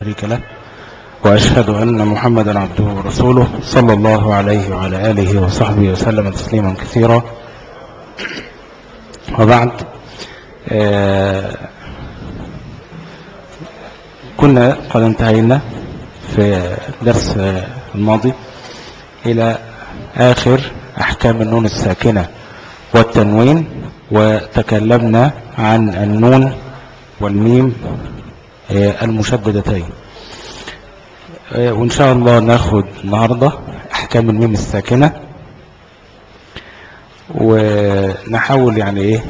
شريك له وأشهد أن محمدا عبده ورسوله صلى الله عليه وعلى آله وصحبه وسلم تسليما كثيرا وبعد آه كنا قد انتهينا في الدرس الماضي إلى آخر أحكام النون الساكنة والتنوين وتكلمنا عن النون والميم المشددتين وإن شاء الله ناخد النهاردة أحكام الميم الساكنة ونحاول يعني إيه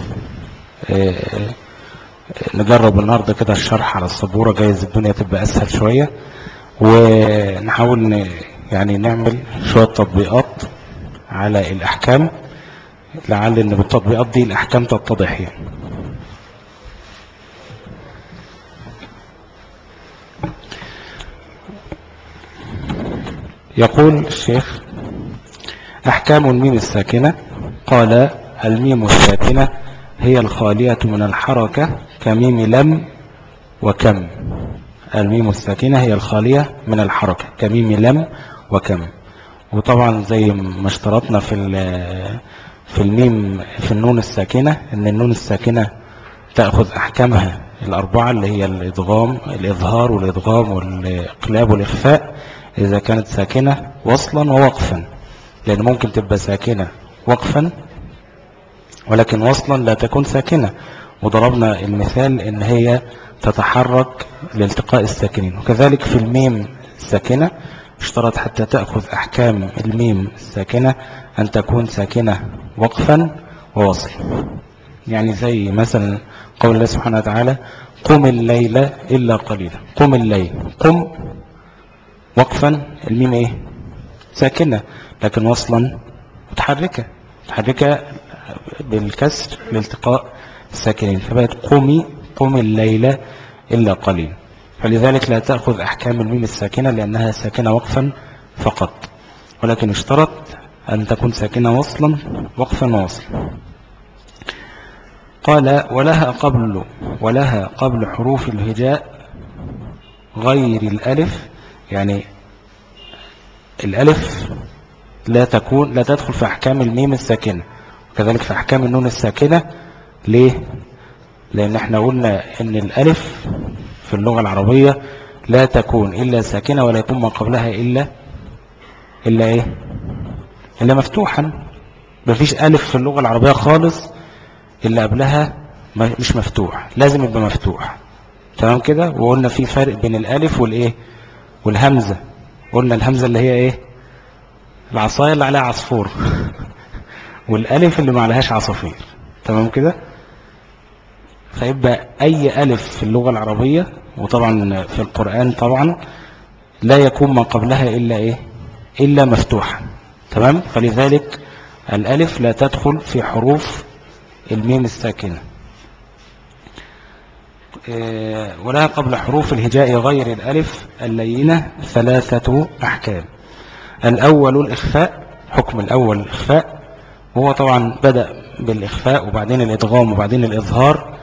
نجرب النهاردة كده الشرح على السبورة جايز الدنيا تبقى أسهل شوية ونحاول يعني نعمل شوية تطبيقات على الأحكام لعل ان بالتطبيقات دي الأحكام تتضح يعني يقول الشيخ أحكام الميم الساكنة قال الميم الساكنة هي الخالية من الحركة كميم لم وكم الميم الساكنة هي الخالية من الحركة كميم لم وكم وطبعا زي ما اشترطنا في في الميم في النون الساكنة ان النون الساكنة تأخذ أحكامها الأربعة اللي هي الإضغام الإظهار والإضغام والإقلاب والإخفاء إذا كانت ساكنة وصلا ووقفا لأن ممكن تبقى ساكنة وقفا ولكن وصلا لا تكون ساكنة وضربنا المثال ان هي تتحرك لالتقاء الساكنين وكذلك في الميم الساكنة اشترط حتى تأخذ أحكام الميم الساكنة أن تكون ساكنة وقفا ووصل يعني زي مثلا قول الله سبحانه وتعالى قم الليل إلا قليلا قم الليل قم وقفا الميم ايه ساكنة لكن وصلا متحركة متحركة بالكسر لالتقاء الساكنين فبقت قومي قم الليل إلا قليل فلذلك لا تأخذ أحكام الميم الساكنة لأنها ساكنة وقفا فقط ولكن اشترط أن تكون ساكنة وصلا وقفا ووصلا قال ولها قبل ولها قبل حروف الهجاء غير الألف يعني الألف لا تكون لا تدخل في أحكام الميم الساكنة كذلك في أحكام النون الساكنة ليه لأن احنا قلنا ان الألف في اللغة العربية لا تكون إلا ساكنة ولا يكون ما قبلها إلا إلا إيه إلا مفتوحا مفيش ألف في اللغة العربية خالص إلا قبلها مش مفتوح لازم يبقى مفتوح تمام كده وقلنا في فرق بين الألف والإيه والهمزة قلنا الهمزة اللي هي إيه العصاية اللي عليها عصفور والألف اللي ما عليهاش عصافير تمام كده فيبقى أي ألف في اللغة العربية وطبعا في القرآن طبعا لا يكون ما قبلها إلا إيه إلا مفتوحا تمام فلذلك الألف لا تدخل في حروف الميم الساكنة ولها قبل حروف الهجاء غير الألف اللينة ثلاثة أحكام الأول الإخفاء حكم الأول الإخفاء وهو طبعا بدأ بالإخفاء وبعدين الإدغام وبعدين الإظهار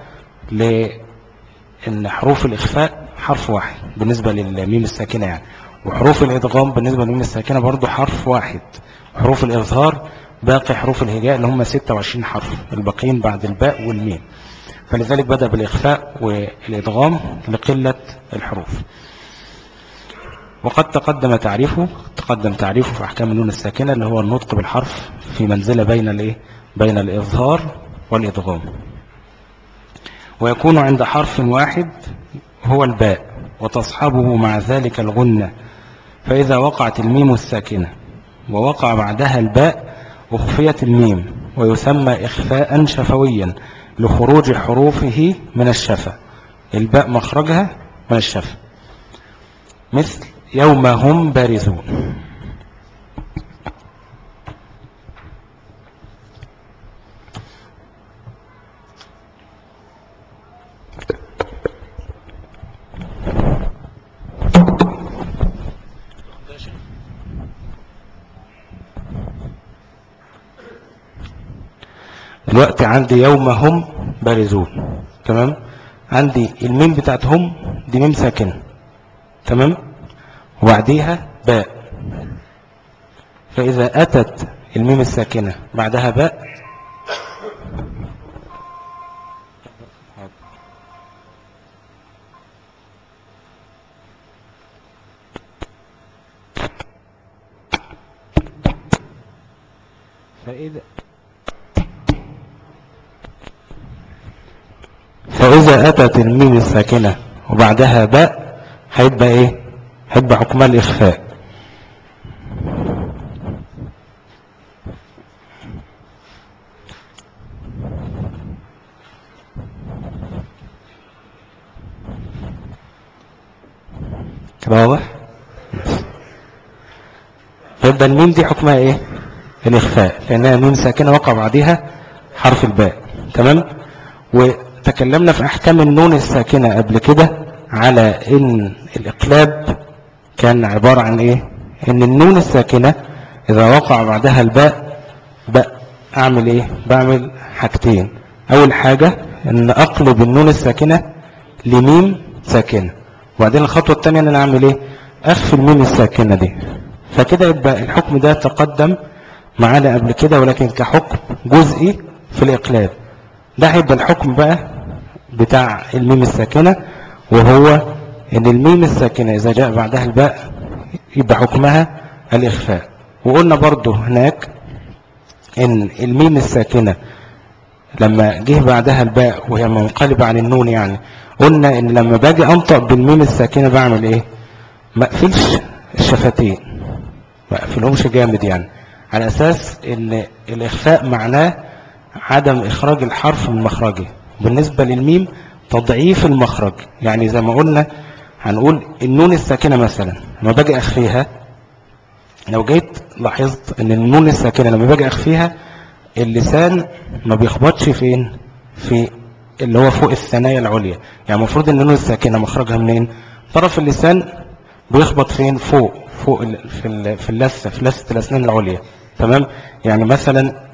لأن حروف الإخفاء حرف واحد بالنسبة للميم الساكنة يعني وحروف الإدغام بالنسبة للميم الساكنة برضو حرف واحد حروف الإظهار باقي حروف الهجاء اللي هم 26 حرف الباقيين بعد الباء والميم فلذلك بدأ بالإخفاء والإدغام لقلة الحروف وقد تقدم تعريفه تقدم تعريفه في أحكام النون الساكنة اللي هو النطق بالحرف في منزلة بين الايه بين الإظهار والإدغام ويكون عند حرف واحد هو الباء وتصحبه مع ذلك الغنة فإذا وقعت الميم الساكنة ووقع بعدها الباء أخفيت الميم ويسمى إخفاء شفويا لخروج حروفه من الشفة الباء مخرجها من الشفة مثل يوم هم بارزون دلوقتي عندي يوم هم بارزون تمام عندي الميم بتاعت هم دي ميم ساكنه تمام وبعديها باء فإذا أتت الميم الساكنة بعدها باء فإذا فإذا أتت الميم الساكنة وبعدها باء هيبقى إيه هيبقى حكمها الإخفاء كده واضح يبقى الميم دي حكمها ايه الإخفاء لأنها ميم ساكنة وقع بعدها حرف الباء تمام وتكلمنا في أحكام النون الساكنة قبل كده على إن الإقلاب كان عبارة عن إيه إن النون الساكنة إذا وقع بعدها الباء باء أعمل إيه بعمل حاجتين أول حاجة إن أقلب النون الساكنة لميم ساكنة وبعدين الخطوة الثانية إن أنا أعمل إيه أخفي الميم الساكنة دي فكده يبقى الحكم ده تقدم معانا قبل كده ولكن كحكم جزئي في الإقلاب ده هيبقى الحكم بقى بتاع الميم الساكنة وهو ان الميم الساكنة اذا جاء بعدها الباء يبقى حكمها الإخفاء وقلنا برضو هناك ان الميم الساكنة لما جه بعدها الباء وهي منقلبة عن النون يعني قلنا ان لما باجي انطق بالميم الساكنة بعمل ايه ما اقفلش الشفتين ما اقفلهمش جامد يعني على أساس أن الإخفاء معناه عدم إخراج الحرف من مخرجه بالنسبة للميم تضعيف المخرج يعني زي ما قلنا هنقول النون الساكنة مثلا لما باجي أخفيها لو جيت لاحظت أن النون الساكنة لما باجي أخفيها اللسان ما بيخبطش فين في اللي هو فوق الثنايا العليا يعني المفروض ان النون الساكنة مخرجها منين طرف اللسان بيخبط فين فوق فوق في في اللثة في لثة الأسنان العليا تمام يعني مثلا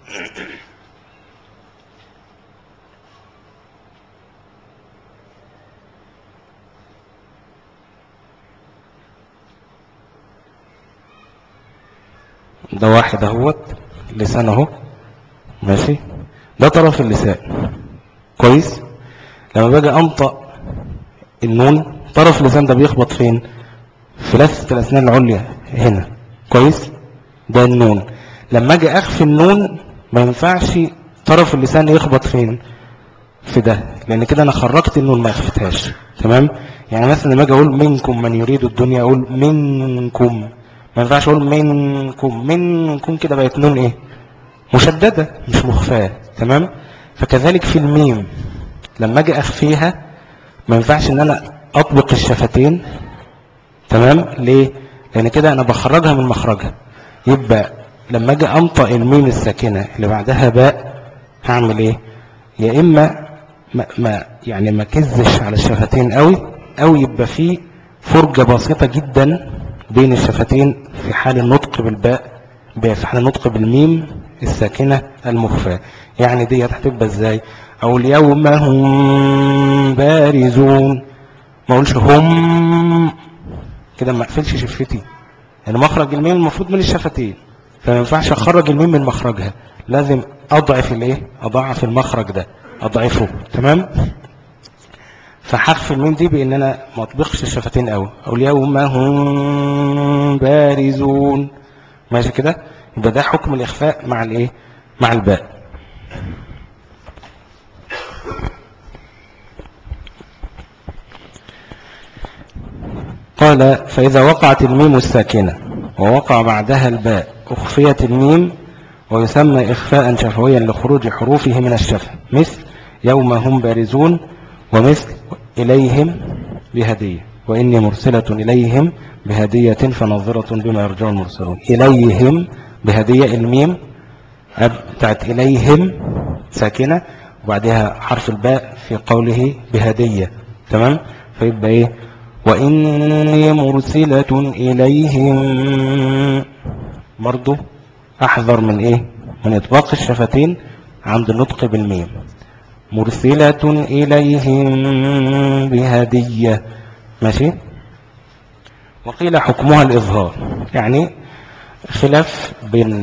ده واحد اهوت لسان اهو ماشي ده طرف اللسان كويس لما باجي انطق النون طرف اللسان ده بيخبط فين في لثة الاسنان العليا هنا كويس ده النون لما اجي اخفي النون ما ينفعش طرف اللسان يخبط فين في ده لان كده انا خرجت النون ما اخفتهاش تمام يعني مثلا لما اجي اقول منكم من يريد الدنيا اقول منكم ما ينفعش اقول منكم منكم كده بقت نون ايه مشددة مش مخفاة تمام فكذلك في الميم لما اجي اخفيها ما ينفعش ان انا اطبق الشفتين تمام ليه لان كده انا بخرجها من مخرجها يبقى لما اجي انطق الميم الساكنة اللي بعدها باء هعمل ايه يا اما ما, ما يعني ما كزش على الشفتين قوي او يبقى فيه فرجة بسيطة جدا بين الشفتين في حال النطق بالباء في حال النطق بالميم الساكنة المخفاة يعني دي هتبقى ازاي او اليوم هم بارزون ما اقولش هم كده ما اقفلش شفتي يعني مخرج الميم المفروض من الشفتين فما ينفعش اخرج الميم من مخرجها لازم اضعف الايه اضعف المخرج ده اضعفه تمام فحرف الميم دي بان انا ما اطبقش الشفتين قوي او اليوم هم بارزون ماشي كده يبقى ده حكم الاخفاء مع الايه مع الباء قال فإذا وقعت الميم الساكنة ووقع بعدها الباء أخفيت الميم ويسمى إخفاء شفويا لخروج حروفه من الشفة مثل يوم هم بارزون ومثل إليهم بهدية وإني مرسلة إليهم بهدية فنظرة بما يرجع المرسلون إليهم بهدية الميم بتاعت إليهم ساكنة وبعدها حرف الباء في قوله بهدية تمام فيبقى إيه وإني مرسلة إليهم برضو أحذر من إيه من إطباق الشفتين عند النطق بالميم مرسلة إليهم بهدية ماشي وقيل حكمها الإظهار يعني خلاف بين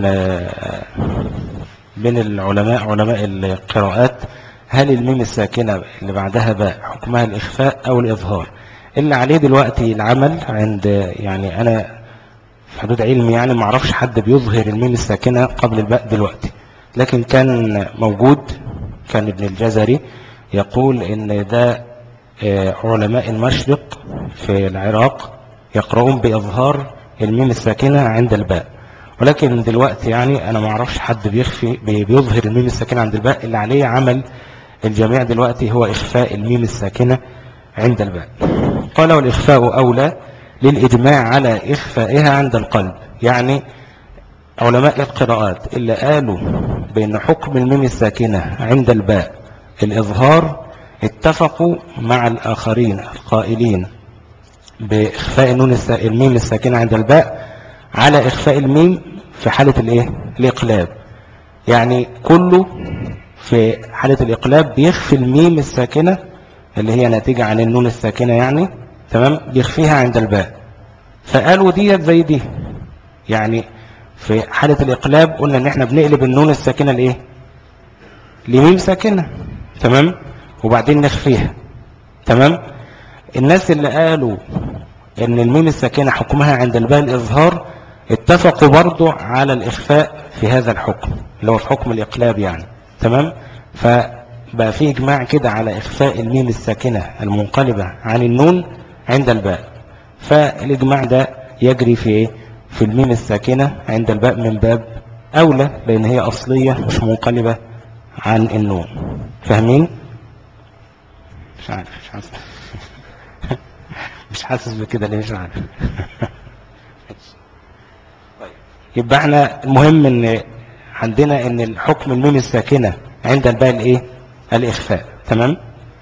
بين العلماء علماء القراءات هل الميم الساكنة اللي بعدها باء حكمها الإخفاء أو الإظهار اللي عليه دلوقتي العمل عند يعني أنا في حدود علمي يعني ما اعرفش حد بيظهر الميم الساكنة قبل الباء دلوقتي لكن كان موجود كان ابن الجزري يقول ان ده آه، علماء المشرق في العراق يقرؤون بإظهار الميم الساكنة عند الباء ولكن دلوقتي يعني أنا ما اعرفش حد بيخفي بيظهر الميم الساكنة عند الباء اللي عليه عمل الجميع دلوقتي هو إخفاء الميم الساكنة عند الباء قال والإخفاء أولى للإجماع على إخفائها عند القلب يعني علماء القراءات اللي قالوا بأن حكم الميم الساكنة عند الباء الإظهار اتفقوا مع الآخرين القائلين بإخفاء النون الميم الساكنة عند الباء على إخفاء الميم في حالة الإيه؟ الإقلاب يعني كله في حالة الإقلاب بيخفي الميم الساكنة اللي هي ناتجة عن النون الساكنة يعني تمام بيخفيها عند الباء فقالوا ديت زي دي يعني في حالة الإقلاب قلنا ان احنا بنقلب النون الساكنة لايه لميم ساكنة تمام وبعدين نخفيها تمام الناس اللي قالوا ان الميم الساكنة حكمها عند الباء الإظهار اتفقوا برضو على الإخفاء في هذا الحكم اللي هو في حكم الإقلاب يعني تمام فبقى في إجماع كده على إخفاء الميم الساكنة المنقلبة عن النون عند الباء فالإجماع ده يجري في إيه؟ في الميم الساكنة عند الباء من باب أولى لأن هي أصلية مش منقلبة عن النون فاهمين؟ مش عارف مش حاسس مش حاسس بكده ليه مش عارف طيب. يبقى احنا المهم ان عندنا ان الحكم الميم الساكنة عند الباء الايه الاخفاء تمام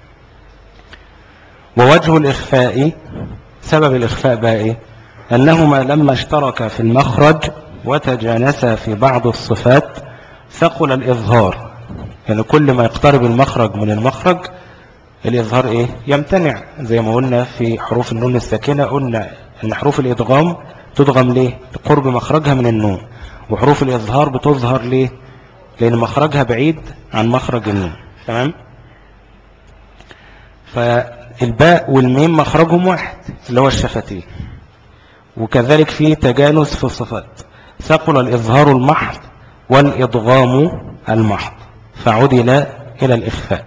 ووجه الاخفاء سبب الاخفاء بقى ايه انهما لما اشترك في المخرج وتجانسا في بعض الصفات ثقل الاظهار يعني كل ما يقترب المخرج من المخرج الإظهار إيه يمتنع زي ما قلنا في حروف النون الساكنة قلنا أن حروف الإدغام تدغم ليه قرب مخرجها من النون وحروف الإظهار بتظهر ليه لأن مخرجها بعيد عن مخرج النون تمام فالباء والميم مخرجهم واحد اللي هو الشفتين وكذلك في تجانس في الصفات ثقل الإظهار المحض والإضغام المحض فعدل إلى الإخفاء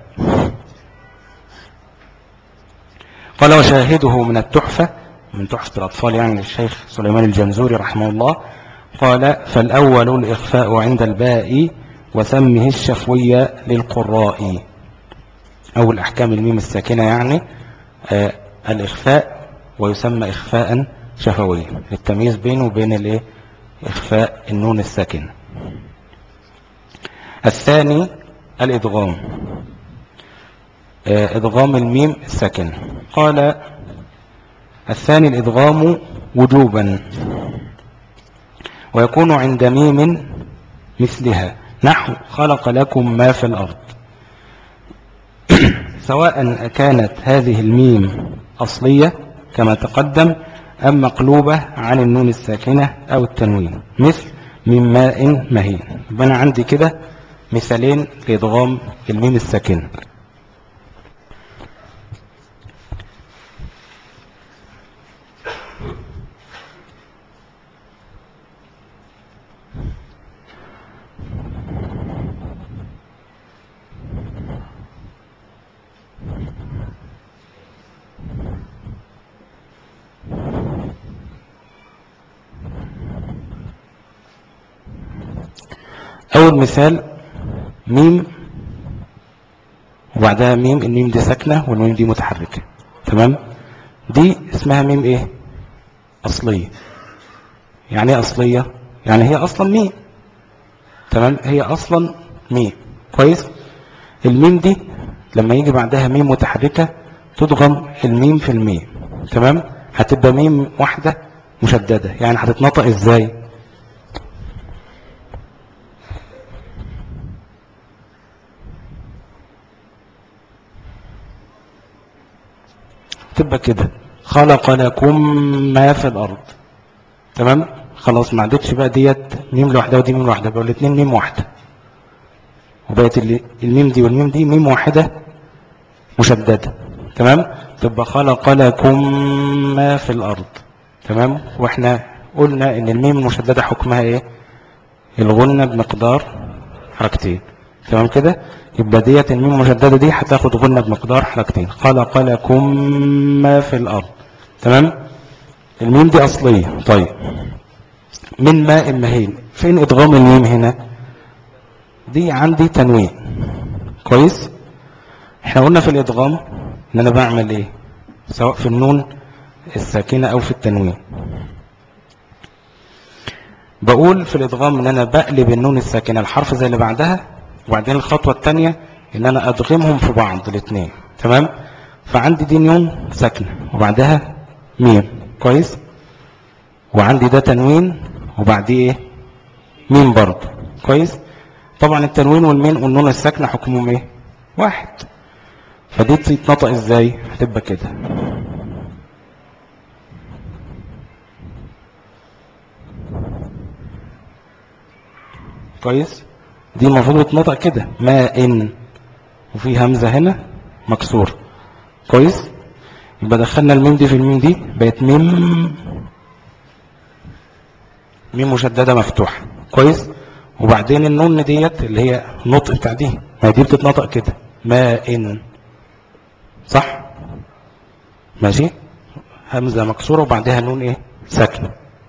قال وشاهده من التحفة من تحفة الأطفال يعني للشيخ سليمان الجنزوري رحمه الله قال فالأول الإخفاء عند الباء وسمه الشفوية للقراء أو الأحكام الميم الساكنة يعني آه الإخفاء ويسمى إخفاء شفويا للتمييز بينه وبين الإيه إخفاء النون الساكنة الثاني الإدغام آه إدغام الميم الساكنة قال الثاني الإدغام وجوبا ويكون عند ميم مثلها نحو خلق لكم ما في الأرض سواء كانت هذه الميم أصلية كما تقدم أم مقلوبة عن النون الساكنة أو التنوين مثل من ماء مهين يبقى أنا عندي كده مثالين لإدغام الميم الساكنة أول مثال ميم وبعدها ميم الميم دي ساكنة والميم دي متحركة تمام دي اسمها ميم ايه أصلية يعني ايه أصلية يعني هي أصلا ميم تمام هي أصلا ميم كويس الميم دي لما يجي بعدها ميم متحركة تضغم الميم في الميم تمام هتبقى ميم واحدة مشددة يعني هتتنطق ازاي تبقى كده خلق لكم ما في الأرض تمام خلاص ما عدتش بقى ديت ميم لوحدها ودي ميم لوحدها بقى الاثنين ميم واحدة وبقت الميم دي والميم دي ميم واحدة مشددة تمام تبقى خلق لكم ما في الأرض تمام واحنا قلنا ان الميم المشددة حكمها ايه الغنة بمقدار حركتين تمام كده يبقى ديت الميم المشددة دي هتاخد غنة بمقدار حركتين خلق لكم ما في الأرض تمام الميم دي أصلية طيب من ماء مهين فين إدغام الميم هنا دي عندي تنوين كويس احنا قلنا في الإدغام ان انا بعمل ايه سواء في النون الساكنة او في التنوين بقول في الإدغام ان انا بقلب النون الساكنة الحرف زي اللي بعدها وبعدين الخطوة الثانية ان انا ادغمهم في بعض الاثنين تمام فعندي دي نون ساكنة وبعدها ميم كويس وعندي ده تنوين وبعديه ايه ميم برضه كويس طبعا التنوين والمين والنون الساكنة حكمهم ايه واحد فدي تتنطق ازاي هتبقى كده كويس دي المفروض تتنطق كده ما ان وفي همزة هنا مكسور كويس يبقى دخلنا الميم دي في الميم دي بقت ميم ميم مشددة مفتوحة كويس وبعدين النون ديت اللي هي نطق بتاع دي ما دي بتتنطق كده ما ان صح ماشي همزة مكسورة وبعدها نون ايه ساكنة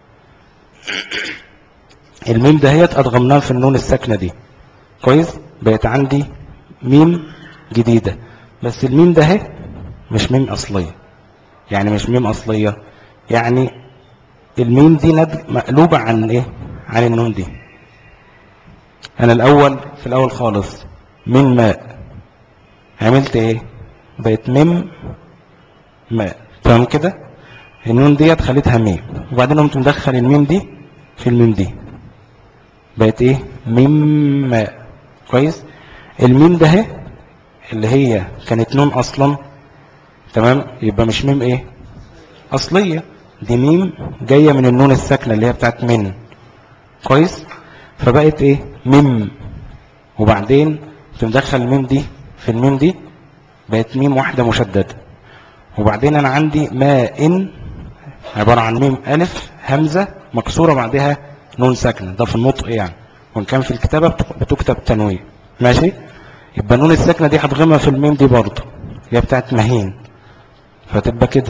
الميم دهيت ادغمناها في النون الساكنة دي كويس بقت عندي ميم جديدة بس الميم ده اهي مش ميم اصلية يعني مش ميم اصلية يعني الميم دي مقلوبة عن ايه عن النون دي انا الاول في الاول خالص من ماء عملت ايه بقت ميم ماء تمام كده النون ديت خليتها ميم وبعدين قمت مدخل الميم دي في الميم دي بقت ايه ميم ماء كويس الميم ده اهي اللي هي كانت نون اصلا تمام يبقى مش ميم ايه اصلية دي ميم جاية من النون الساكنة اللي هي بتاعت من كويس فبقت ايه ميم وبعدين تمدخل الميم دي في الميم دي بقت ميم واحدة مشددة وبعدين انا عندي ما ان عبارة عن ميم الف همزة مكسورة بعدها نون ساكنة ده في النطق يعني وان كان في الكتابة بتكتب تنوين ماشي يبقى النون الساكنة دي هتغمها في الميم دي برضه اللي هي بتاعت مهين فتبقى كده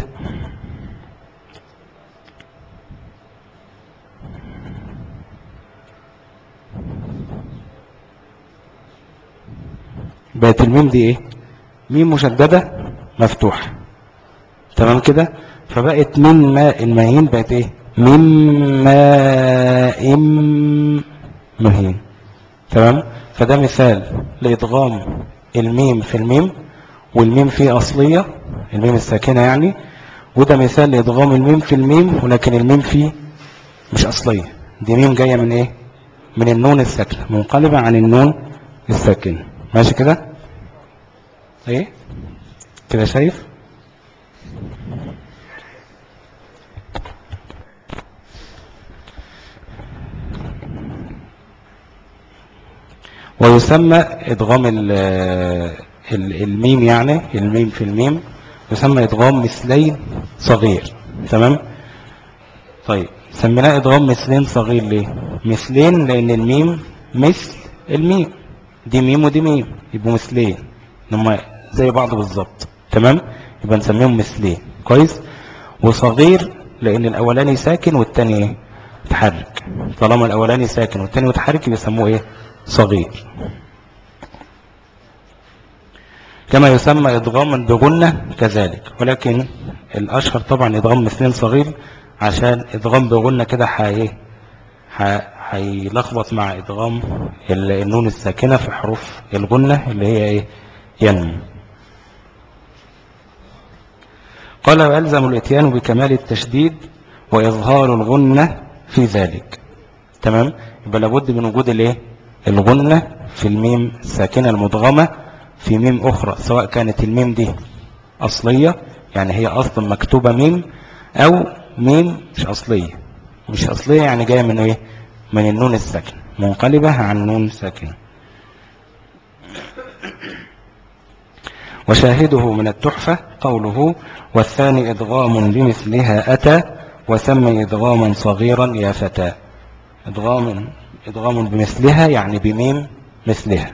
بقت الميم دي ايه ميم مشددة مفتوحة تمام كده فبقت من ماء مهين بقت ايه من ماء مهين تمام فده مثال لإدغام الميم في الميم والميم فيه أصلية الميم الساكنة يعني وده مثال لإدغام الميم في الميم ولكن الميم فيه مش أصلية دي ميم جاية من ايه من النون الساكنة منقلبة عن النون الساكنة ماشي كده ايه كده شايف ويسمى ادغام الميم يعني الميم في الميم يسمى ادغام مثلين صغير تمام طيب سميناه ادغام مثلين صغير ليه مثلين لان الميم مثل الميم دي ميم ودي ميم يبقوا مثلين هما زي بعض بالظبط تمام يبقى نسميهم مثلين كويس وصغير لان الاولاني ساكن والتاني ايه متحرك طالما الاولاني ساكن والتاني متحرك بيسموه ايه صغير كما يسمى ادغاما بغنة كذلك ولكن الاشهر طبعا ادغام مثلين صغير عشان ادغام بغنة كده حي هيلخبط مع ادغام النون الساكنة في حروف الغنة اللي هي ايه ينمو قال ويلزم الاتيان بكمال التشديد وإظهار الغنة في ذلك تمام يبقى لابد من وجود الايه الغنة في الميم الساكنة المدغمة في ميم أخرى سواء كانت الميم دي أصلية يعني هي أصلا مكتوبة ميم أو ميم مش أصلية مش أصلية يعني جاية من إيه من النون الساكن منقلبة عن نون ساكنة وشاهده من التحفة قوله والثاني إدغام بمثلها أتى وسمي إدغاما صغيرا يا فتى إدغام, إدغام بمثلها يعني بميم مثلها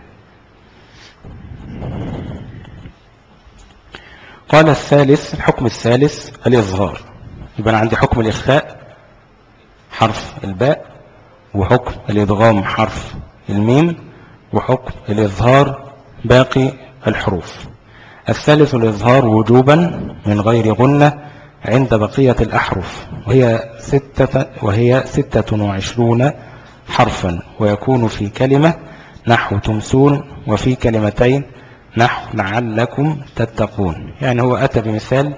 قال الثالث الحكم الثالث الإظهار يبقى أنا عندي حكم الإخفاء حرف الباء وحكم الإدغام حرف الميم وحكم الإظهار باقي الحروف الثالث الإظهار وجوبا من غير غنة عند بقية الأحرف وهي ستة, وهي ستة وعشرون حرفا ويكون في كلمة نحو تمسون وفي كلمتين نحو لعلكم تتقون يعني هو أتى بمثال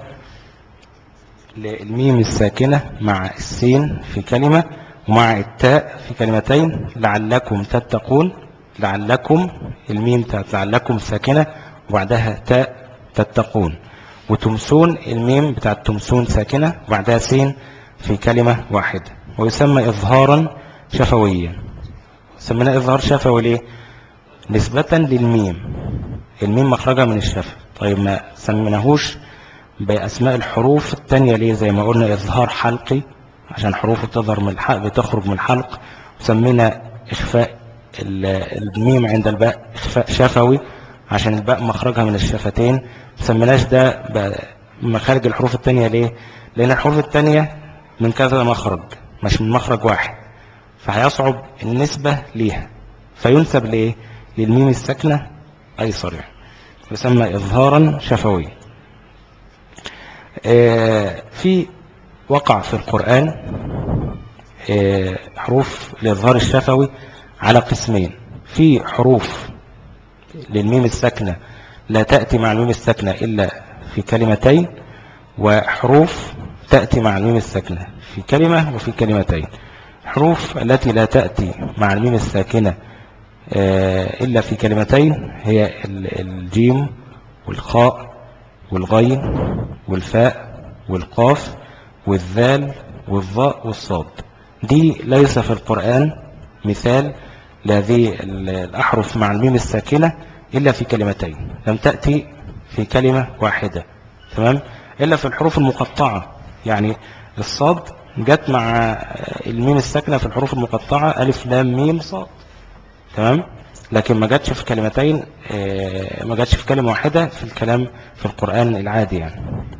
للميم الساكنة مع السين في كلمة ومع التاء في كلمتين لعلكم تتقون لعلكم الميم تاء لعلكم ساكنة وبعدها تاء تتقون وتمسون الميم بتاع تمسون ساكنة وبعدها سين في كلمة واحدة ويسمى إظهارا شفويا سميناه إظهار شفوي ليه نسبة للميم الميم مخرجها من الشفة طيب ما سميناهوش بأسماء الحروف التانية ليه زي ما قلنا إظهار حلقي عشان حروفه تظهر من الحلق بتخرج من الحلق وسمينا إخفاء الميم عند الباء إخفاء شفوي عشان الباء مخرجها من الشفتين سميناش ده مخارج الحروف التانية ليه لأن الحروف التانية من كذا مخرج مش من مخرج واحد فهيصعب النسبة ليها فينسب ليه للميم الساكنة أي صريح يسمى إظهارا شفوي آه، في وقع في القرآن آه، حروف الإظهار الشفوي على قسمين في حروف للميم الساكنة لا تأتي مع الميم الساكنة إلا في كلمتين وحروف تأتي مع الميم الساكنة في كلمة وفي كلمتين الحروف التي لا تأتي مع الميم الساكنة آه، إلا في كلمتين هي الجيم والخاء والغين والفاء والقاف والذال والظاء والصاد دي ليس في القرآن مثال لهذه الأحرف مع الميم الساكنة إلا في كلمتين لم تأتي في كلمة واحدة تمام إلا في الحروف المقطعة يعني الصاد جت مع الميم الساكنة في الحروف المقطعة ألف لام ميم صاد تمام لكن ما جاتش في كلمتين آه، ما جاتش في كلمة واحدة في الكلام في القرآن العادي يعني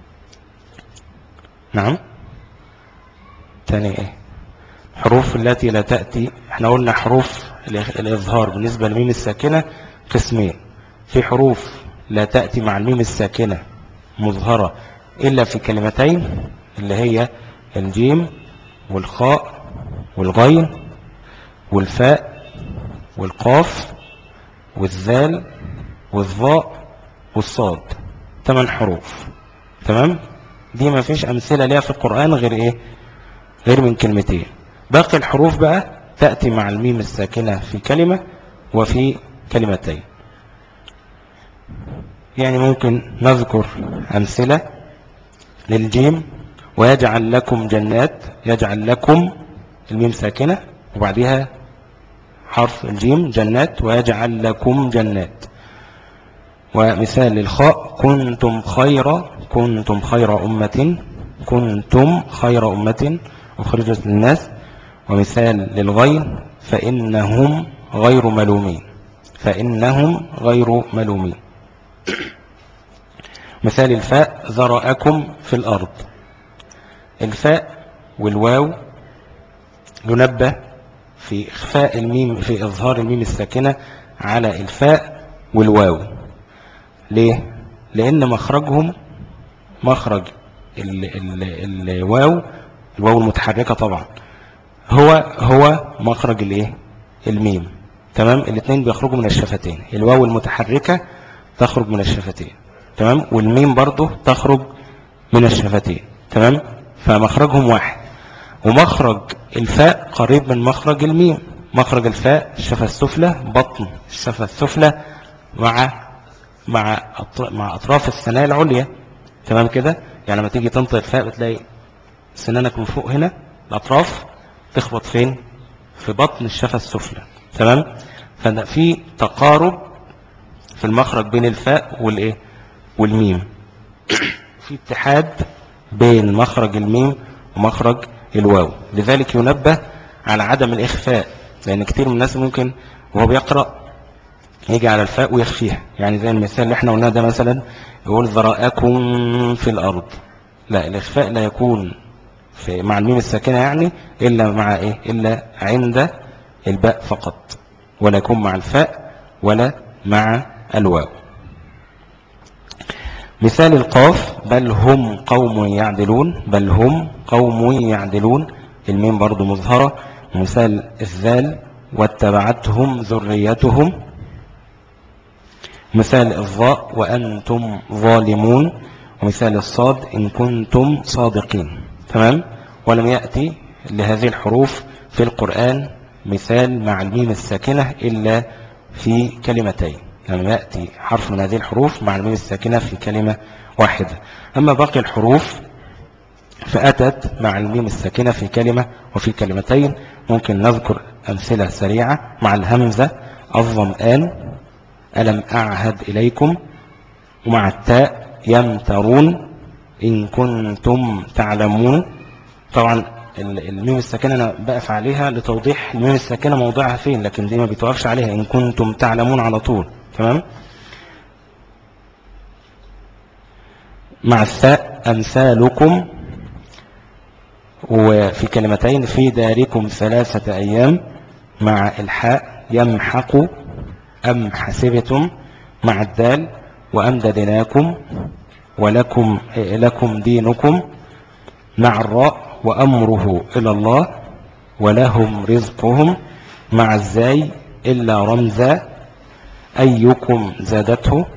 نعم تاني ايه حروف التي لا تأتي احنا قلنا حروف الإظهار بالنسبة للميم الساكنة قسمين في حروف لا تأتي مع الميم الساكنة مظهرة إلا في كلمتين اللي هي الجيم والخاء والغين والفاء والقاف والذال والظاء والصاد ثمان حروف تمام دي ما فيش أمثلة ليها في القرآن غير إيه غير من كلمتين باقي الحروف بقى تأتي مع الميم الساكنة في كلمة وفي كلمتين يعني ممكن نذكر أمثلة للجيم ويجعل لكم جنات يجعل لكم الميم ساكنة وبعدها حرف الجيم جنات ويجعل لكم جنات ومثال للخاء كنتم خير كنتم خير أمة كنتم خير أمة أخرجت للناس ومثال للغين فإنهم غير ملومين فإنهم غير ملومين مثال الفاء ذرأكم في الأرض الفاء والواو ينبه في إخفاء الميم في إظهار الميم الساكنة على الفاء والواو ليه؟ لأن مخرجهم مخرج ال ال الواو الواو المتحركة طبعا هو هو مخرج الايه الميم تمام الاثنين بيخرجوا من الشفتين الواو المتحركة تخرج من الشفتين تمام والميم برضه تخرج من الشفتين تمام فمخرجهم واحد ومخرج الفاء قريب من مخرج الميم مخرج الفاء الشفة السفلى بطن الشفة السفلى مع مع مع أطراف الثنايا العليا تمام كده يعني لما تيجي تنطق الفاء بتلاقي سنانك من فوق هنا الأطراف تخبط فين في بطن الشفة السفلى تمام ففي تقارب في المخرج بين الفاء والايه والميم في اتحاد بين مخرج الميم ومخرج الواو لذلك ينبه على عدم الإخفاء لأن كتير من الناس ممكن وهو بيقرأ يجي على الفاء ويخفيها يعني زي المثال اللي احنا قلناه ده مثلا يقول ذرائكم في الأرض لا الإخفاء لا يكون في مع الميم الساكنة يعني إلا مع إيه إلا عند الباء فقط ولا يكون مع الفاء ولا مع الواو مثال القاف بل هم قوم يعدلون بل هم قوم يعدلون الميم برضو مظهرة مثال الذال واتبعتهم ذريتهم مثال الضاء وأنتم ظالمون ومثال الصاد إن كنتم صادقين تمام ولم يأتي لهذه الحروف في القرآن مثال مع الميم الساكنة إلا في كلمتين لم يأتي حرف من هذه الحروف مع الميم الساكنة في كلمة واحدة أما باقي الحروف فأتت مع الميم الساكنة في كلمة وفي كلمتين ممكن نذكر أمثلة سريعة مع الهمزة الظمآن ألم أعهد إليكم ومع التاء يمترون إن كنتم تعلمون طبعا الميم الساكنة أنا بقف عليها لتوضيح الميم الساكنة موضعها فين لكن دي ما بتوقفش عليها إن كنتم تعلمون على طول تمام مع الثاء أمثالكم وفي كلمتين في داركم ثلاثة أيام مع الحاء يمحق أم حسبتم مع الدال وأمددناكم ولكم لكم دينكم مع الراء وأمره إلى الله ولهم رزقهم مع الزاي إلا رمزا أيكم زادته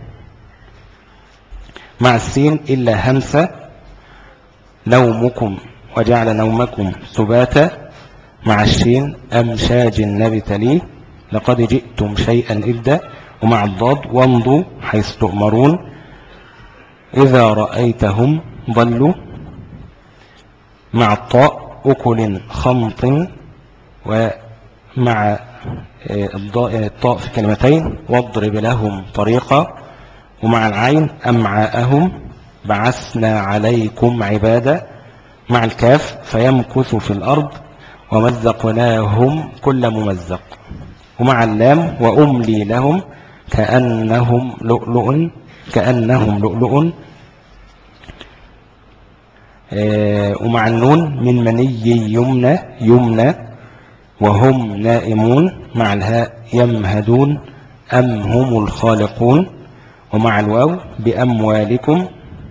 مع السين إلا همسة نومكم وجعل نومكم سباتا مع الشين أمشاج النبت لي لقد جئتم شيئا إبدا ومع الضاد وامضوا حيث تؤمرون إذا رأيتهم ضلوا مع الطاء أكل خمط ومع آه، الطاء في كلمتين واضرب لهم طريقا ومع العين أمعاءهم بعثنا عليكم عبادا مع الكاف فيمكث في الأرض ومزقناهم كل ممزق ومع اللام وأملي لهم كأنهم لؤلؤ كأنهم لؤلؤ آه، ومع النون من مني يمنى يمنى وهم نائمون مع الهاء يمهدون أم هم الخالقون ومع الواو بأموالكم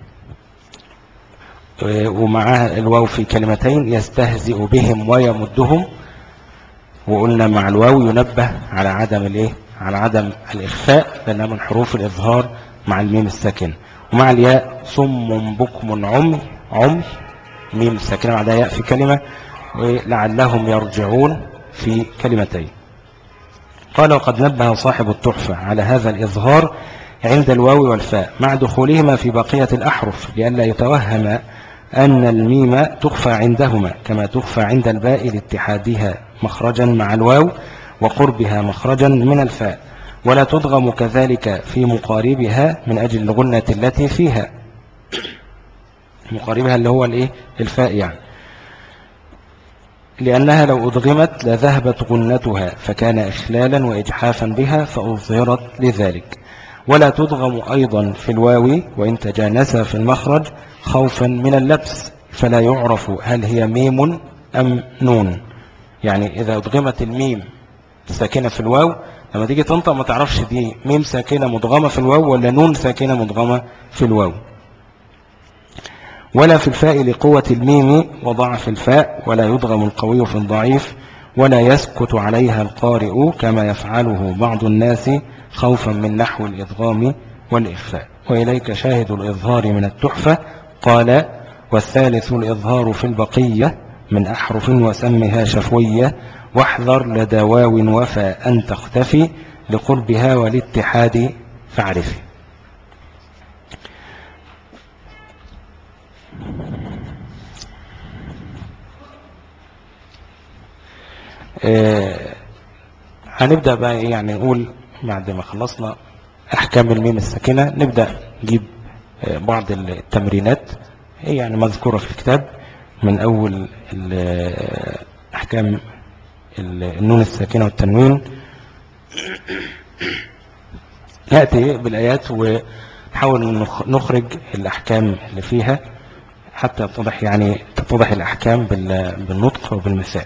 آه، ومعها الواو في كلمتين يستهزئ بهم ويمدهم وقلنا مع الواو ينبه على عدم الايه على عدم الإخفاء لأنها من حروف الإظهار مع الميم الساكن ومع الياء صم بكم عمي عمي ميم ساكنة بعدها ياء في كلمة ولعلهم يرجعون في كلمتين قال وقد نبه صاحب التحفة على هذا الإظهار عند الواو والفاء مع دخولهما في بقية الأحرف لئلا يتوهم أن الميم تخفى عندهما كما تخفى عند الباء لاتحادها مخرجا مع الواو وقربها مخرجا من الفاء ولا تضغم كذلك في مقاربها من أجل الغنة التي فيها مقاربها اللي هو الايه الفاء يعني لأنها لو أضغمت لذهبت غنتها فكان إخلالا وإجحافا بها فأظهرت لذلك ولا تضغم أيضا في الواو وإن تجانس في المخرج خوفا من اللبس فلا يعرف هل هي ميم أم نون يعني إذا أضغمت الميم ساكنة في الواو لما تيجي تنطق ما تعرفش دي ميم ساكنة مضغمة في الواو ولا نون ساكنة مضغمة في الواو ولا في الفاء لقوة الميم وضعف الفاء ولا يضغم القوي في الضعيف ولا يسكت عليها القارئ كما يفعله بعض الناس خوفا من نحو الإضغام والإخفاء وإليك شاهد الإظهار من التحفة قال والثالث الإظهار في البقية من أحرف وسمها شفوية واحذر لدى واو وفاء أن تختفي لقربها والاتحاد فاعرفي آه هنبدأ بقى إيه يعني نقول بعد ما خلصنا أحكام الميم الساكنة نبدأ نجيب آه بعض التمرينات هي يعني مذكورة في الكتاب من أول أحكام النون الساكنة والتنوين نأتي بالآيات ونحاول نخرج الأحكام اللي فيها حتى تتضح يعني تتضح الأحكام بالنطق وبالمثال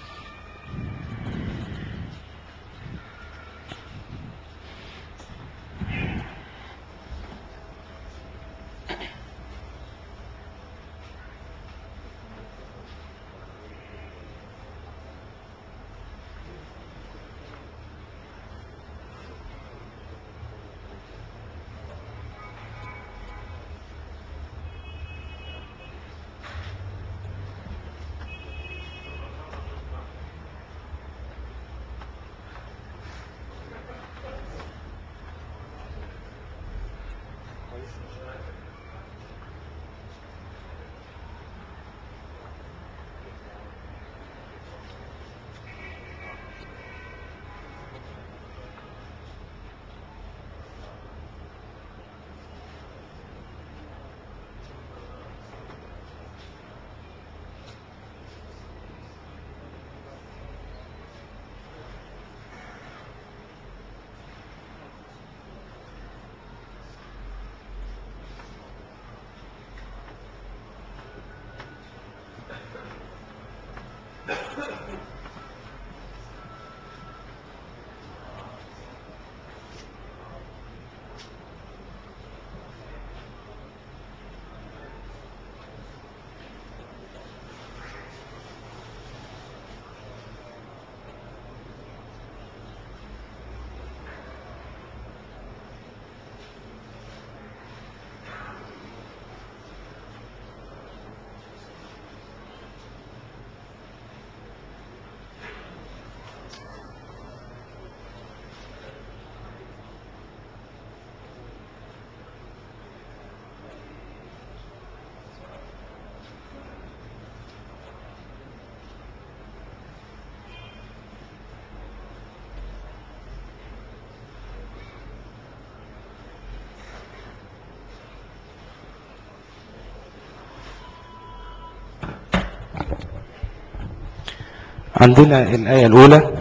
عندنا الآية الأولى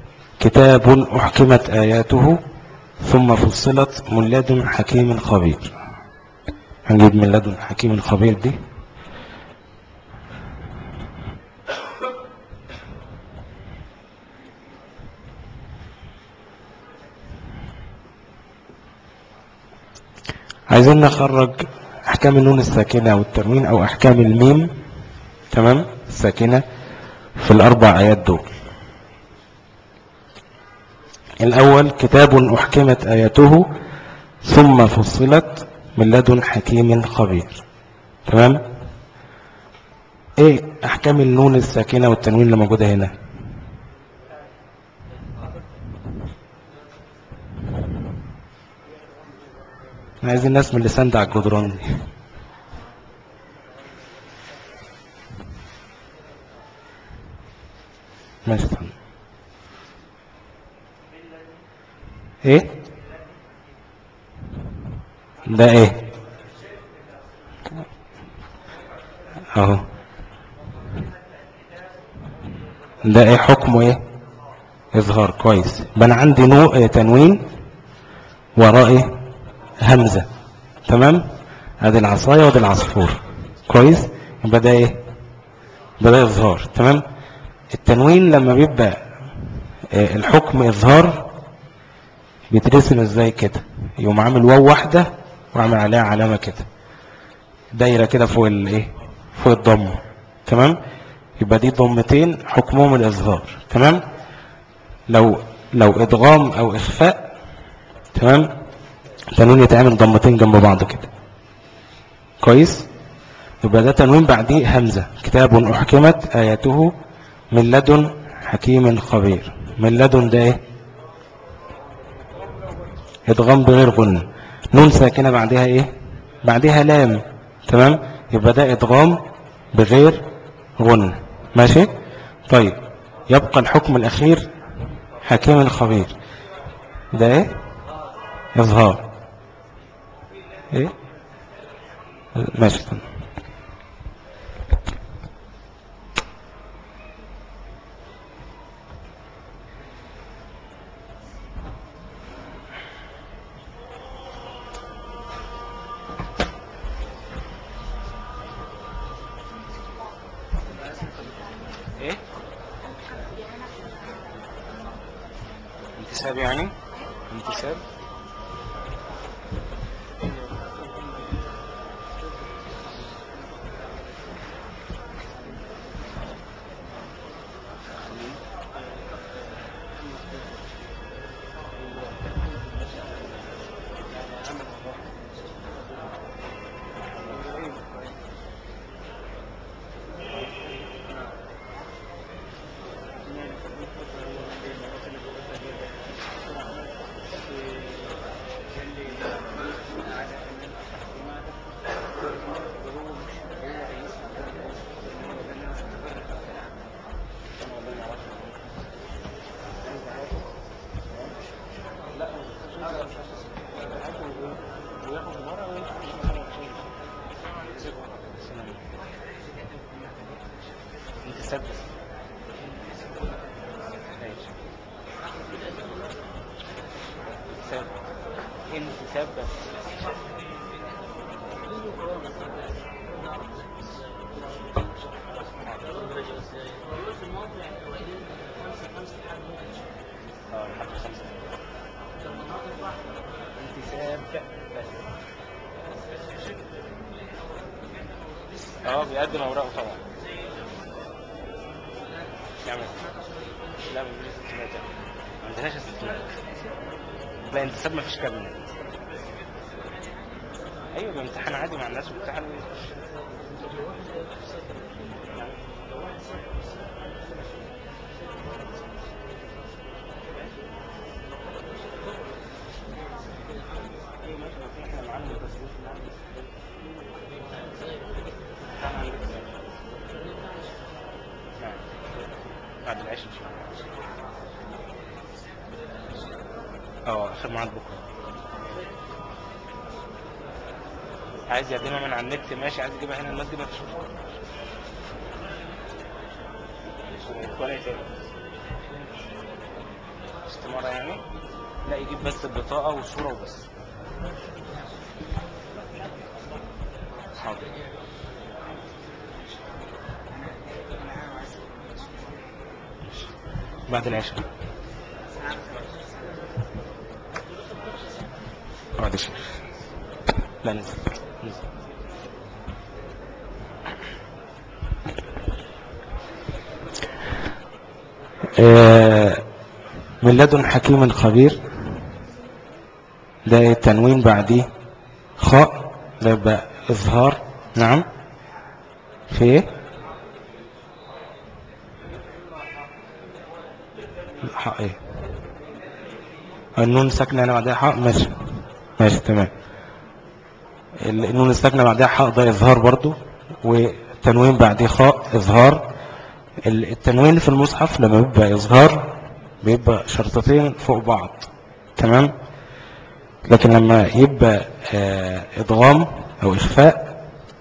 كتاب أحكمت آياته ثم فصلت من لدن حكيم خبير هنجيب من لدن حكيم خبير دي عايزين نخرج احكام النون الساكنة والتنوين او احكام الميم تمام الساكنة في الأربع آيات دول الأول كتاب أحكمت آياته ثم فصلت من لدن حكيم خبير تمام ايه احكام النون الساكنة والتنوين اللي موجودة هنا عايز الناس من اللي سند على الجدران دي ماشي ايه ده ايه اهو ده ايه حكمه ايه اظهار كويس يبقى انا عندي نوع إيه تنوين ورائي همزة تمام ادي العصاية وادي العصفور كويس يبقى ده ايه ده اظهار تمام التنوين لما بيبقى آه، الحكم إظهار بيترسم ازاي كده يقوم عامل واو واحدة وعامل عليها علامة كده دايرة كده فوق الايه فوق الضم تمام يبقى دي ضمتين حكمهم الإظهار تمام لو لو إدغام أو إخفاء تمام تنوين يتعمل ضمتين جنب بعض كده كويس يبقى ده تنوين بعديه همزة كتاب أحكمت آياته من لدن حكيم خبير من لدن ده ايه ادغام بغير غنة نون ساكنة بعدها ايه بعدها لام تمام يبقى ده ادغام بغير غنة ماشي طيب يبقى الحكم الأخير حكيم الخبير ده ايه إظهار ايه ماشي انتساب يعني انتساب اه بيقدم اوراقه طبعا يعمل لا ما عندناش استثناء لا انتساب ما فيش كابينة ايوه بامتحان عادي مع الناس وامتحان بعد العشاء ان شاء الله اه اخر ميعاد بكره عايز يقدمها من على النت ماشي عايز يجيبها هنا المسجد مفيش مشكله ولا تاني استمارة يعني لا يجيب بس البطاقة والصورة وبس حاضر بعد العشاء بعد الشيخ لا نزل نزل آه، من لدن حكيم خبير ده التنوين بعديه خاء ده يبقى إظهار نعم في ايه حق ايه النون ساكنة هنا بعدها حق ماشي ماشي تمام النون الساكنة بعدها حق ده إظهار برضو والتنوين بعديه خاء إظهار التنوين في المصحف لما بيبقى إظهار بيبقى شرطتين فوق بعض تمام لكن لما يبقى آه إضغام أو إخفاء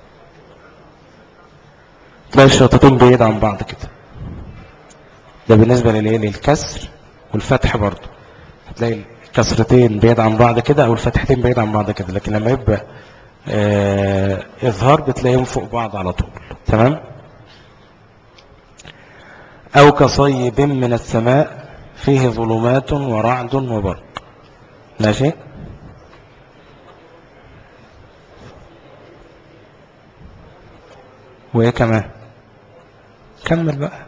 تلاقي الشرطتين بعيد عن بعض كده ده بالنسبة للكسر والفتح برضو هتلاقي الكسرتين بعيد عن بعض كده أو الفتحتين بعيد عن بعض كده لكن لما يبقى آه إظهار بتلاقيهم فوق بعض على طول تمام أو كصيب من السماء فيه ظلمات ورعد وبرق ماشي وايه كمان كمل بقى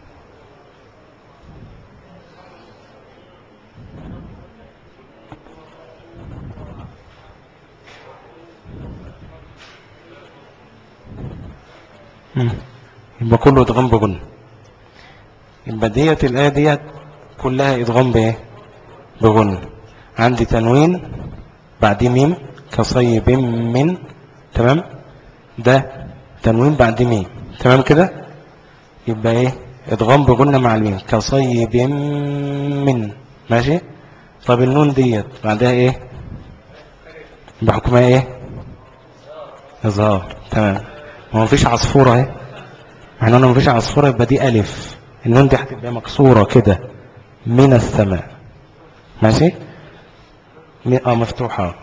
يبقى كله ادغام بجن يبقى ديت الآية ديت كلها ادغام بايه بجن عندي تنوين بعد ميم كصيب من تمام ده تنوين بعد ميم تمام كده يبقى ايه ادغام بغنة مع الميم كصيب من ماشي طب النون ديت بعدها ايه بحكمها ايه اظهار تمام ما فيش عصفورة اهي معنى ما فيش عصفورة يبقى دي الف النون دي هتبقى مكسورة كده من السماء ماشي اه مفتوحة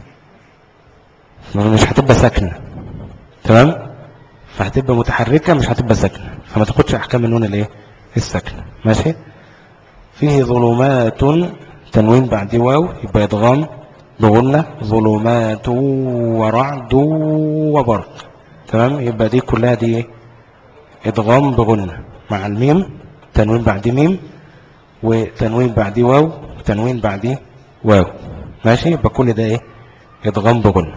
مش هتبقى ساكنة تمام فهتبقى متحركة مش هتبقى ساكنة فما تاخدش احكام النون الايه الساكنة ماشي فيه ظلمات تنوين بعد واو يبقى يدغام بغنة ظلمات ورعد وبرق تمام يبقى دي كلها دي ايه ادغام بغنة مع الميم تنوين بعد ميم وتنوين بعد واو وتنوين بعد واو ماشي يبقى كل ده ايه ادغام بغنة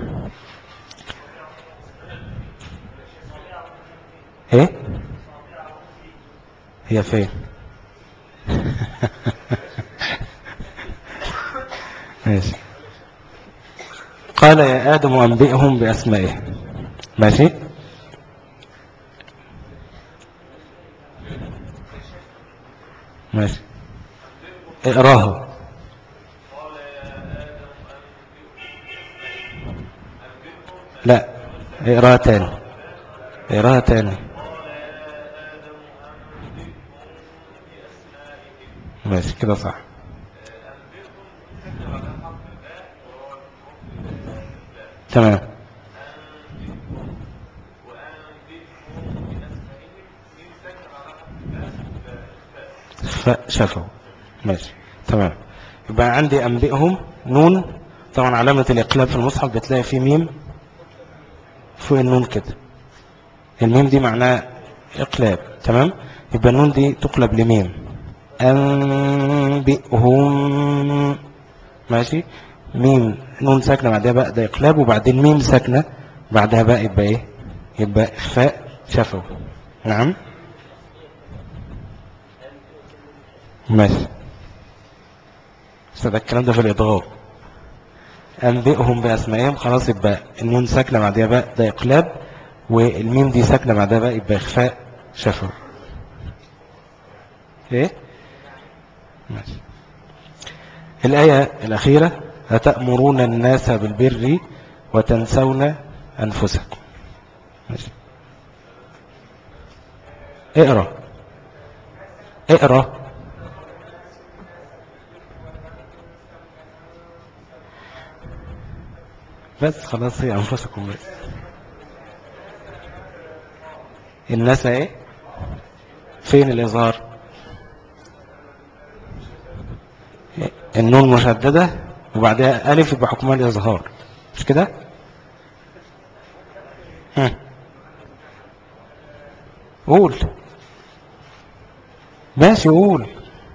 ايه هي فين ماشي قال يا آدم أنبئهم بأسمائه ماشي ماشي اقراها لا اقراها تاني اقراها تاني ماشي كده صح تمام فشفوا ماشي تمام يبقى عندي أنبئهم نون طبعا علامة الإقلاب في المصحف بتلاقي فيه ميم فوق النون كده الميم دي معناها إقلاب تمام يبقى النون دي تقلب لميم أنبئهم ماشي ميم نون ساكنة بعدها بقى ده إقلاب وبعدين ميم ساكنة بعدها بقى يبقى إيه يبقى إخفاء شفوي نعم ماشي ده الكلام ده في الإضغام أنبئهم بأسمائهم خلاص يبقى النون ساكنة بعدها بقى ده إقلاب والميم دي ساكنة بعدها بقى يبقى إخفاء شفوي إيه ماشي الآية الأخيرة أتأمرون الناس بالبر وتنسون أنفسكم ماشي اقرأ اقرأ بس خلاص هي أنفسكم بس الناس ايه فين الإظهار النون مشددة وبعدها ألف يبقى حكمها الإظهار مش كده قول ماشي قول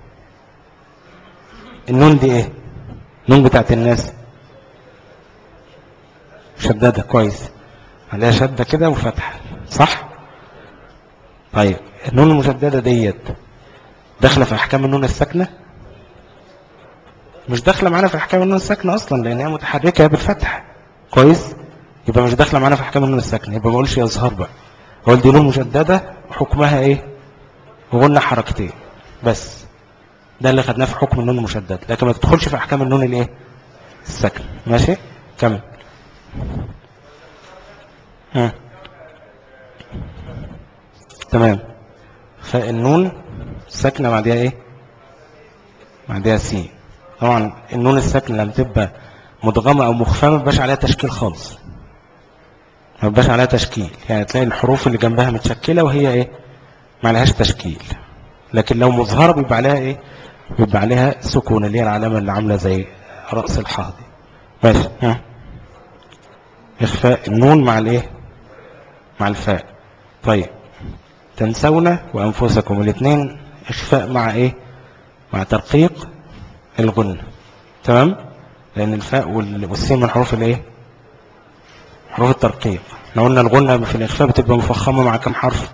النون دي ايه النون بتاعت الناس شدادة كويس عليها شدة كده وفتحة صح طيب النون المشددة ديت داخلة في أحكام النون الساكنة مش داخلة معانا في أحكام النون الساكنة أصلا لأن هي متحركة بالفتح كويس يبقى مش داخلة معانا في أحكام النون الساكنة يبقى ما اقولش يظهر بقى اقول دي نون مشددة حكمها إيه وقلنا حركتين بس ده اللي خدناه في حكم النون المشددة لكن ما تدخلش في أحكام النون الإيه الساكنة ماشي كمل ها تمام فالنون ساكنة بعدها ايه بعدها سين طبعا النون الساكنة لما تبقى مدغمة او مخفمة ما بيبقاش عليها تشكيل خالص ما بيبقاش عليها تشكيل يعني تلاقي الحروف اللي جنبها متشكلة وهي ايه ما عليهاش تشكيل لكن لو مظهرة بيبقى عليها ايه بيبقى عليها سكون اللي هي العلامة اللي عاملة زي رأس الحاضر ماشي ها إخفاء النون مع الايه مع الفاء طيب تنسون وأنفسكم الاثنين إخفاء مع إيه مع ترقيق الغنة تمام لأن الفاء والسين من حروف الإيه حروف الترقيق لو قلنا الغنة في الإخفاء بتبقى مفخمة مع كم حرف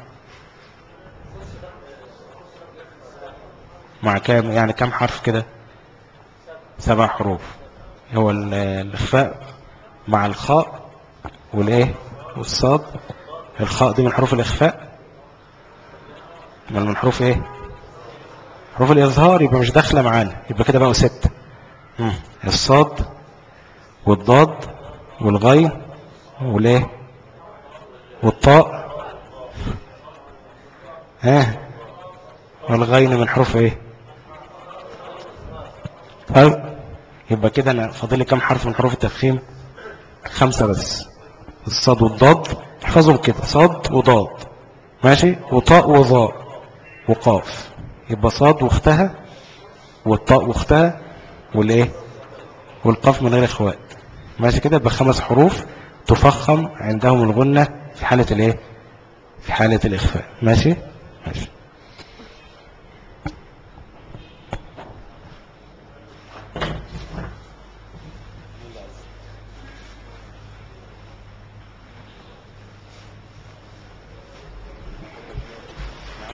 مع كام يعني كم حرف كده سبع حروف هو الإخفاء مع الخاء والإيه والصاد الخاء دي من حروف الإخفاء ما من حروف ايه حروف الاظهار يبقى مش داخله معانا يبقى كده بقوا ستة مم. الصاد والضاد والغين والايه والطاء ها والغين من حروف ايه طيب يبقى كده انا فاضل لي كام حرف من حروف التفخيم خمسة بس الصاد والضاد احفظهم كده صاد وضاد ماشي وطاء وظاء وقاف يبقى صاد واختها والطاء واختها والايه والقاف من غير اخوات ماشي كده يبقى خمس حروف تفخم عندهم الغنة في حالة الايه في حالة الاخفاء ماشي ماشي